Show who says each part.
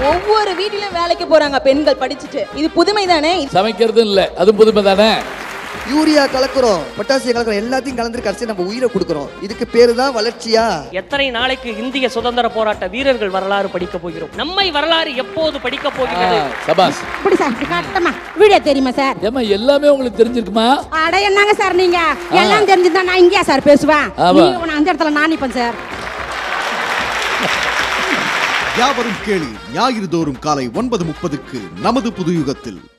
Speaker 1: ஒவ்வொரு வீட்டிலும் வேலைக்கு போறாங்க பெண்கள் படிச்சுட்டு இது புதுமை தானே
Speaker 2: சமைக்கிறது இல்ல அதுவும் புதுமை தானே
Speaker 3: யூரியா கலக்குறோம் பொட்டாசியம் கலக்குறோம் எல்லாத்தையும் கலந்து கடைசி நம்ம உயிரை கொடுக்குறோம் இதுக்கு பேரு தான் வளர்ச்சியா
Speaker 4: எத்தனை நாளைக்கு இந்திய சுதந்திர போராட்ட வீரர்கள் வரலாறு படிக்க போகிறோம் நம்மை வரலாறு எப்போது படிக்க போகிறது
Speaker 2: ஆ, சபாஸ்
Speaker 5: இப்படி சார் இப்படி காட்டமா வீடியோ தெரியுமா சார்
Speaker 2: ஏமா எல்லாமே உங்களுக்கு தெரிஞ்சிருக்குமா
Speaker 5: அட என்னங்க சார் நீங்க எல்லாம் தெரிஞ்சுதான் நான் இங்கேயா சார் பேசுவேன்
Speaker 2: ஆமா.
Speaker 5: நீங்க அந்த இடத்துல நான் நிப்பேன் சார்
Speaker 6: யாவரும் கேளு ஞாயிறு தோறும் காலை ஒன்பது முப்பதுக்கு நமது புது யுகத்தில்